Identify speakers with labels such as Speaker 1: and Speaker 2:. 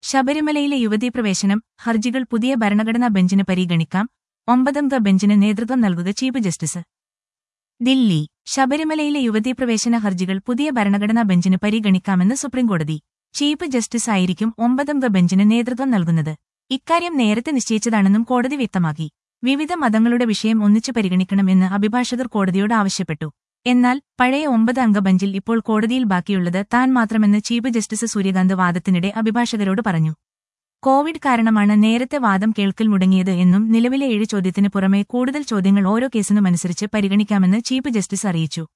Speaker 1: ശബരിമലയിലെ യുവതീ പ്രവേശനം ഹർജികൾ പുതിയ ഭരണഘടനാ ബെഞ്ചിന് പരിഗണിക്കാം ഒമ്പതംഗ ബെഞ്ചിന് നേതൃത്വം നൽകുക ചീഫ് ജസ്റ്റിസ് ദില്ലി ശബരിമലയിലെ യുവതീ പ്രവേശന ഹർജികൾ പുതിയ ഭരണഘടനാ ബെഞ്ചിന് പരിഗണിക്കാമെന്ന് സുപ്രീംകോടതി ചീഫ് ജസ്റ്റിസ് ആയിരിക്കും ഒമ്പതംഗ ബെഞ്ചിന് നേതൃത്വം നൽകുന്നത് ഇക്കാര്യം നേരത്തെ നിശ്ചയിച്ചതാണെന്നും കോടതി വ്യക്തമാക്കി വിവിധ മതങ്ങളുടെ വിഷയം ഒന്നിച്ചു പരിഗണിക്കണമെന്ന് അഭിഭാഷകർ കോടതിയോട് ആവശ്യപ്പെട്ടു എന്നാൽ പഴയ ഒമ്പത് അംഗ ബെഞ്ചിൽ ഇപ്പോൾ കോടതിയിൽ ബാക്കിയുള്ളത് താൻ മാത്രമെന്ന് ചീഫ് ജസ്റ്റിസ് സൂര്യകാന്ത് വാദത്തിനിടെ അഭിഭാഷകരോട് പറഞ്ഞു കോവിഡ് കാരണമാണ് നേരത്തെ വാദം കേൾക്കൽ മുടങ്ങിയത് എന്നും നിലവിലെ ഏഴ് ചോദ്യത്തിന് പുറമെ കൂടുതൽ ചോദ്യങ്ങൾ ഓരോ കേസിനുമനുസരിച്ച് പരിഗണിക്കാമെന്ന് ചീഫ് ജസ്റ്റിസ് അറിയിച്ചു